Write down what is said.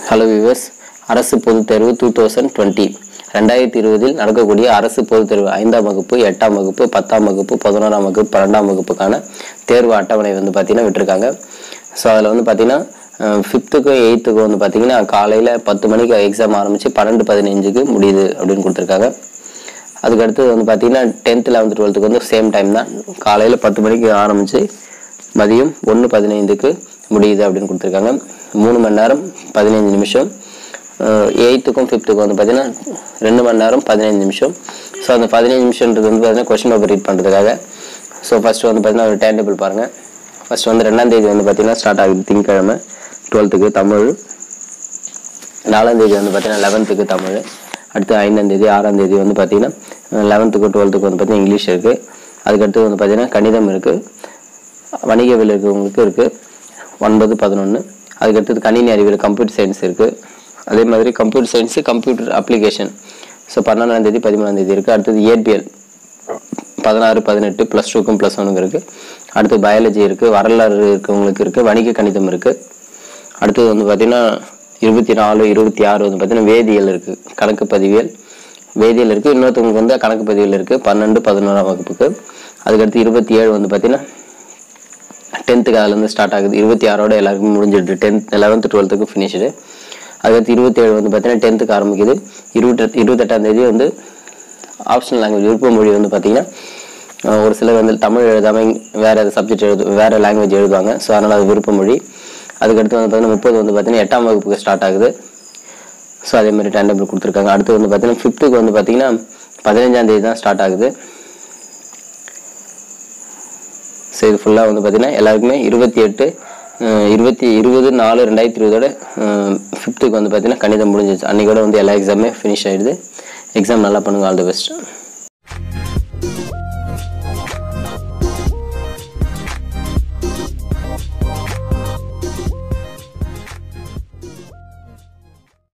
hello viewers அரசு பொதுத் தேர்வு டூ தௌசண்ட் டுவெண்ட்டி ரெண்டாயிரத்தி இருபதில் நடக்கக்கூடிய அரசு பொதுத் தேர்வு ஐந்தாம் வகுப்பு எட்டாம் வகுப்பு பத்தாம் வகுப்பு பதினோராம் வகுப்பு பன்னெண்டாம் வகுப்புக்கான தேர்வு அட்டவணை வந்து பார்த்தீங்கன்னா விட்டிருக்காங்க ஸோ அதில் வந்து பார்த்தீங்கன்னா ஃபிஃப்த்துக்கும் எயித்துக்கும் வந்து பார்த்தீங்கன்னா காலையில் பத்து மணிக்கு எக்ஸாம் ஆரம்பித்து பன்னெண்டு பதினஞ்சுக்கு முடியுது அப்படின்னு கொடுத்துருக்காங்க அதுக்கடுத்து வந்து பார்த்தீங்கன்னா டென்த்து லெவன்த்து டுவெல்த்துக்கு வந்து சேம் டைம் தான் காலையில் பத்து மணிக்கு ஆரம்பித்து மதியம் ஒன்று பதினைந்துக்கு முடியுது அப்படின்னு கொடுத்துருக்காங்க மூணு மணி நேரம் பதினைஞ்சு நிமிஷம் எயித்துக்கும் ஃபிஃப்த்துக்கும் வந்து பார்த்தீங்கன்னா ரெண்டு மணி நேரம் பதினைஞ்சு நிமிஷம் ஸோ அந்த பதினைஞ்சு நிமிஷம்ன்றது வந்து பார்த்தீங்கன்னா கொஸ்டின் பேப்பர் ரீட் பண்ணுறதுக்காக ஸோ ஃபஸ்ட்டு வந்து பார்த்தீங்கன்னா ஒரு டைம் டேபிள் பாருங்கள் ஃபஸ்ட் வந்து ரெண்டாம் தேதி வந்து பார்த்தீங்கன்னா ஸ்டார்ட் ஆகுது திங்கக்கிழமை டுவெல்த்துக்கு தமிழ் நாலாம் தேதி வந்து பார்த்தீங்கன்னா லெவன்த்துக்கு தமிழ் அடுத்து ஐந்தாம் தேதி ஆறாம் தேதி வந்து பார்த்தீங்கன்னா லெவன்த்துக்கு டுவெல்த்துக்கு வந்து பார்த்தீங்கன்னா இங்கிலீஷ் இருக்குது அதுக்கடுத்து வந்து பார்த்தீங்கன்னா கணிதம் இருக்குது வணிகவியல் இருக்கிறவங்களுக்கு இருக்குது ஒன்பது பதினொன்று அதுக்கடுத்தது கணினி அறிவியல் கம்ப்யூட்டர் சயின்ஸ் இருக்குது அதே மாதிரி computer science computer application so பன்னெண்டாம் தேதி பதிமூணாம் தேதி இருக்குது அடுத்தது இயற்பியல் பதினாறு பதினெட்டு ப்ளஸ் டூக்கும் ப்ளஸ் ஒனுக்கு இருக்குது அடுத்து பயாலஜி இருக்குது வரலாறு இருக்கவங்களுக்கு இருக்குது வணிக கணிதம் இருக்குது அடுத்தது வந்து பார்த்திங்கன்னா இருபத்தி நாலு இருபத்தி ஆறு வந்து பார்த்திங்கன்னா வேதியியல் இருக்குது கணக்கு பதிவியல் வேதியியல் இருக்குது இன்னொருத்தவங்களுக்கு வந்து கணக்கு பதிவியல் இருக்குது பன்னெண்டு பதினோராம் வகுப்புக்கு அதுக்கடுத்து இருபத்தி ஏழு வந்து பார்த்திங்கன்னா டென்த்துக்கு அதுலேருந்து ஸ்டார்ட் ஆகுது இருபத்தி ஆறோட எல்லாருக்கும் முடிஞ்சிடுது டென்த் லெவன்த்து டுவெல்த்துக்கு ஃபினிஷ்டு அதுக்கடுத்து இருபத்தேழு வந்து பார்த்தீங்கன்னா டென்த்துக்கு ஆரம்பிக்குது இருபத்தி இருபத்தெட்டாம் தேதி வந்து ஆப்ஷனல் லாங்குவேஜ் விருப்ப மொழி வந்து பார்த்தீங்கன்னா அஹ், ஒரு சிலர் வந்து தமிழ் எழுதாமல் வேறு எதாவது சப்ஜெக்ட் எழுது வேறு லாங்குவேஜ் எழுதுவாங்க ஸோ அதனால் அது விருப்ப மொழி அதுக்கடுத்து வந்து பார்த்தீங்கன்னா முப்பது வந்து பார்த்தீங்கன்னா எட்டாம் வகுப்புக்கு ஸ்டார்ட் ஆகுது ஸோ அதே மாதிரி டைம் டேபிள் கொடுத்துருக்காங்க அடுத்து வந்து பார்த்தீங்கன்னா ஃபிஃப்த்துக்கு வந்து பார்த்தீங்கன்னா பதினஞ்சாம் தேதி தான் ஸ்டார்ட் ஆகுது ஸோ இது ஃபுல்லாக வந்து பார்த்தீங்கன்னா எல்லாருக்குமே இருபத்தி எட்டு அஹ், இருபத்தி இருபது நாலு ரெண்டாயிரத்தி இருபதோட ஃபிஃப்த்துக்கு வந்து பார்த்தீங்கன்னா கணிதம் முடிஞ்சிச்சு அன்றைக்கோட வந்து எல்லா எக்ஸாமே ஃபினிஷ் ஆகிடுது எக்ஸாம் நல்லா பண்ணுங்க ஆல் தி பெஸ்ட்